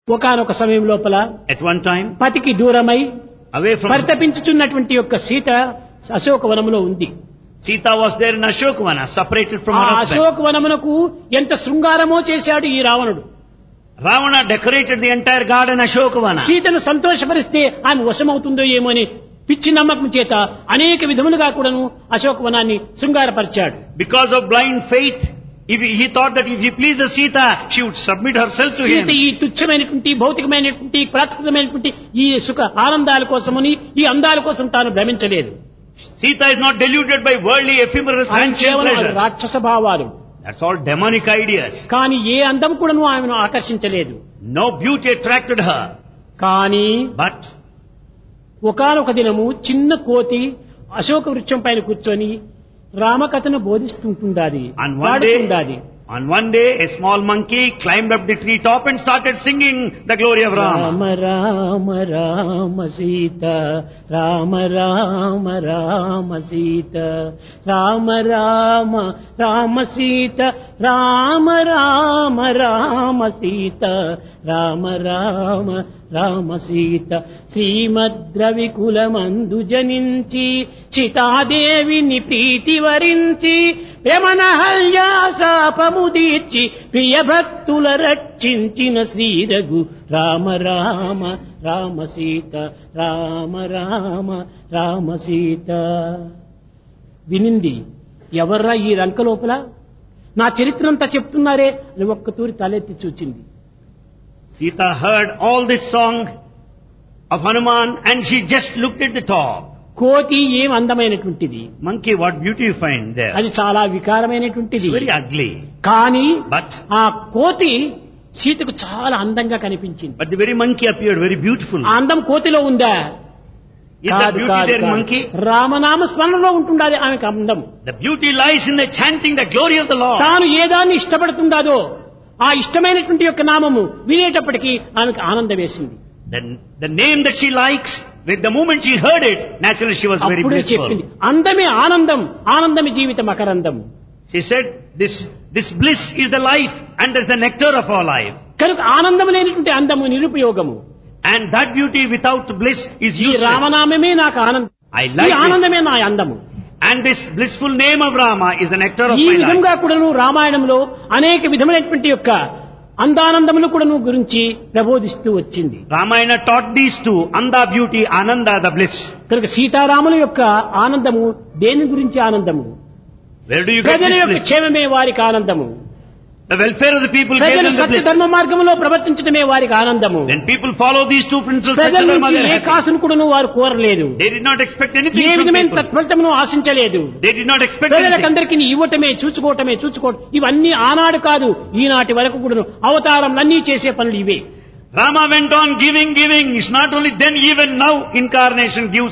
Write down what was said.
ఒకనొక సమయం లోపల At one time, పతికి దూరమై away from పరితపించుచున్నటువంటి యొక్క సీత అశోకవనములో ఉంది Sita was there in Ashokavana, separated from ఆ her husband. అశోకవనమునకు ఎంత శృంగారమో చేశాడు ఈ రావణుడు Ravana decorated the entire garden Ashokavana. సీతను సంతోషపరిస్తే ఆమె వశమవుతుందో ఏమో అని పిచ్చి నమ్మకం చేత అనేక విధములుగా కూడాను అశోకవనాన్ని శృంగారపరిచాడు Because of blind faith, if he, he thought that if he pleases Sita, she would submit herself to Sita him. ఈ తుచ్చమైనటువంటి భౌతికమైనటువంటి ప్రాకృతమైనటువంటి ఈ సుఖ ఆనందాల కోసమని ఈ అందాల కోసం తాను భ్రమించలేదు Sita is not deluded by worldly, ephemeral, ఆయన transient కేవలం pleasure. రాక్షస భావాలు That's all demonic ideas. కానీ ఏ అందం కూడాను ఆమెను ఆకర్షించలేదు No beauty attracted her. కానీ But ఒకనొక దినము చిన్న కోతి అశోక వృక్షం పైన కూర్చొని రామకథను బోధిస్తుంటుండాది on one పాడుతుండాది day, on one day, a small monkey climbed up the tree top and started singing the glory of Rama. Rama Rama Rama Sita Rama Rama Rama Sita Rama Rama Rama Sita Rama Rama Rama Sita Rama Rama Rama Sita శ్రీమద్రవికులమందు జనించి చితాదేవిని ప్రీతి వరించి శాపము తీర్చి ప్రియ భక్తుల రక్షించిన శ్రీరఘు రామ రామ రామ సీత రామ రామ రామ సీత వినింది ఎవర్రా ఈ రంక లోపల నా చరిత్ర అంతా చెప్తున్నారే అని ఒక్క తూరి తలెత్తి చూచింది Sita heard all this song of Hanuman and she just looked at the top. కోతి ఏం అందమైనటువంటిది Monkey, what beauty you find there. అది చాలా వికారమైనటువంటిది It's very ugly. కానీ But, ఆ కోతి సీతకు చాలా అందంగా కనిపించింది but the very monkey appeared very beautiful. ఆ అందం కోతిలో ఉందా Is that కాదు, beauty కాదు, there in కాదు. monkey? రామనామ స్మరణలో ఉంటుండాలి ఆమెకు అందం The beauty lies in the chanting the glory of the Lord. తాను ఏదాన్ని ఇష్టపడుతుండాదో ఆ ఇష్టమైనటువంటి యొక్క నామము వినేటప్పటికీ ఆమెకు ఆనందం వేసింది The, the name that she likes, with the moment she heard it, naturally she was very అప్పుడే చెప్పింది blissful. అందమే ఆనందం ఆనందమే జీవితం అకరందం She said, this, this bliss is the life and that's the nectar of our life. కనుక ఆనందం లేనటువంటి అందము నిరుపయోగము And that beauty without bliss is ఈ useless. రామనామమే నాకు ఆనందం I ఈ like this. ఆనందమే నా అందము And this blissful name of Rama is the nectar of ఈ my life. విధంగా కూడాను రామాయణంలో అనేక విధమైనటువంటి యొక్క అందానందములు కూడాను గురించి ప్రబోధిస్తూ వచ్చింది Ramayana taught these two, Anda beauty, Ananda the bliss. కనుక సీతారాముల యొక్క ఆనందము దేని గురించి ఆనందము Where do you get ప్రజల this యొక్క bliss? క్షేమమే వారికి ఆనందము The welfare of the people gave ప్రజలు them the సత్య bliss. ధర్మ మార్గంలో ప్రవర్తించడమే వారికి ఆనందము When people follow these two principles, ప్రజల Satyadharma, నుంచి they're ఏ happy. కాసును కూడాను వారు కోరలేదు They did not expect anything A from విధమైన people. తత్ఫలితమును ఆశించలేదు They did not expect anything. ప్రజలకందరికీ ఇవ్వటమే చూచుకోవటమే చూచుకోవటం ఇవన్నీ ఆనాడు కాదు ఈనాటి వరకు కూడాను అవతారంలన్నీ చేసే పనులు ఇవే Rama went on giving, giving. It's not only then, even now, incarnation gives